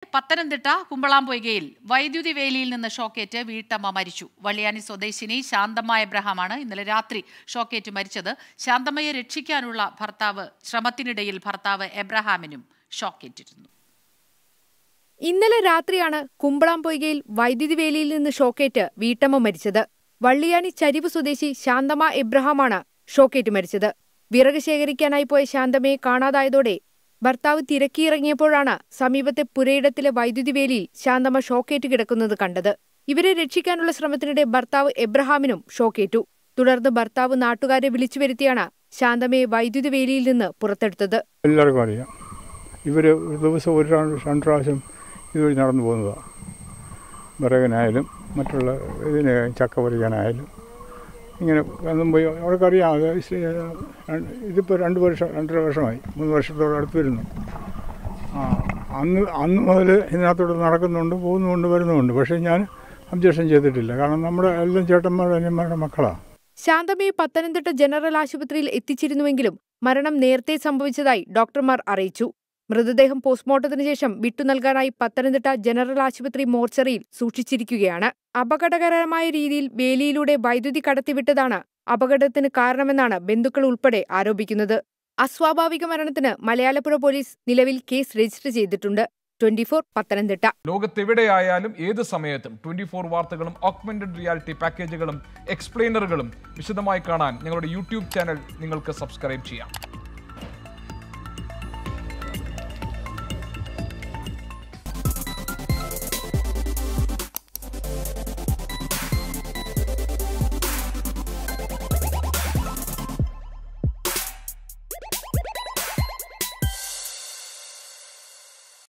പത്തനംതിട്ട കുമ്പളാംപൊയ്കയിൽ വൈദ്യുതി വേലിയിൽ നിന്ന് ഷോക്കേറ്റ് വീട്ടമ്മ മരിച്ചു വള്ളിയാനി സ്വദേശിനി ശാന്തമ്മ എബ്രഹാമാണ് ഇന്നലെ രാത്രി ഷോക്കേറ്റ് മരിച്ചത് ശാന്തമ്മയെ രക്ഷിക്കാനുള്ള ഭർത്താവ് ശ്രമത്തിനിടയിൽ ഭർത്താവ് എബ്രഹാമിനും ഷോക്കേറ്റിരുന്നു ഇന്നലെ രാത്രിയാണ് കുമ്പളാംപൊയ്കയിൽ വൈദ്യുതി വേലിയിൽ നിന്ന് ഷോക്കേറ്റ് വീട്ടമ്മ മരിച്ചത് വള്ളിയാനി ചരിവ് സ്വദേശി ശാന്തമ്മ എബ്രഹാമാണ് ഷോക്കേറ്റ് മരിച്ചത് വിറക് ശേഖരിക്കാനായി പോയ ശാന്തമ്മയെ കാണാതായതോടെ ഭർത്താവ് തിരക്കിയിറങ്ങിയപ്പോഴാണ് സമീപത്തെ പുരയിടത്തിലെ വൈദ്യുതി വേലിയിൽ ശാന്തമ്മ ഷോക്കേറ്റ് കിടക്കുന്നത് കണ്ടത് ഇവരെ രക്ഷിക്കാനുള്ള ശ്രമത്തിനിടെ ഭർത്താവ് എബ്രഹാമിനും ഷോക്കേറ്റു തുടർന്ന് ഭർത്താവ് നാട്ടുകാരെ വിളിച്ചു വരുത്തിയാണ് ശാന്തമ്മയെ വൈദ്യുതി വേലിയിൽ നിന്ന് പുറത്തെടുത്തത് എല്ലാവർക്കും അറിയാം ഇവർ ഒരു ദിവസം ഒരു രണ്ട് രണ്ട് പ്രാവശ്യം ഇതുവഴി നടന്നു പോകുന്നതാണ് വിറകിനായാലും മറ്റുള്ള ഇതിന് ചക്ക പറിക്കാനായാലും ഇങ്ങനെ എന്നും പോയി അവർക്കറിയാം അത് ശ- രണ്ട് ഇതിപ്പോൾ രണ്ട് വർഷം രണ്ടര വർഷമായി മൂന്ന് വർഷത്തോളം അടുത്ത് വരുന്നു ആ അന്ന് അന്ന് മുതൽ ഇതിനകത്തോട്ട് നടക്കുന്നുണ്ട് പോകുന്നുണ്ട് വരുന്നുമുണ്ട് പക്ഷേ ഞാൻ ഒബ്ജക്ഷൻ ചെയ്തിട്ടില്ല കാരണം നമ്മുടെ എല്ലാം ചേട്ടന്മാരുടെ അനിയന്മാരുടെ മക്കളാണ് ശാന്തമ്മയെ പത്തനംതിട്ട ജനറൽ ആശുപത്രിയിൽ എത്തിച്ചിരുന്നുവെങ്കിലും മരണം നേരത്തെ സംഭവിച്ചതായി ഡോക്ടർമാർ അറിയിച്ചു മൃതദേഹം പോസ്റ്റ്മോർട്ടത്തിന് ശേഷം വിട്ടുനൽകാനായി പത്തനംതിട്ട ജനറൽ ആശുപത്രി മോർച്ചറിയിൽ സൂക്ഷിച്ചിരിക്കുകയാണ് അപകടകരമായ രീതിയിൽ വേലിയിലൂടെ വൈദ്യുതി കടത്തിവിട്ടതാണ് അപകടത്തിന് കാരണമെന്നാണ് ബന്ധുക്കൾ ഉൾപ്പെടെ ആരോപിക്കുന്നത് അസ്വാഭാവിക മരണത്തിന് മലയാളപ്പുഴ പോലീസ് നിലവിൽ കേസ് രജിസ്റ്റർ ചെയ്തിട്ടുണ്ട് ട്വന്റിഫോർ പത്തനംതിട്ട ലോകത്തെവിടെയായാലും ഏത് സമയത്തും ട്വന്റി ഫോർ വാർത്തകളും ഓഗ്മെന്റഡ് റിയാലിറ്റി പാക്കേജുകളും എക്സ്പ്ലെയിനറുകളും വിശദമായി കാണാൻ ഞങ്ങളുടെ യൂട്യൂബ് ചാനൽ നിങ്ങൾക്ക് സബ്സ്ക്രൈബ് ചെയ്യാം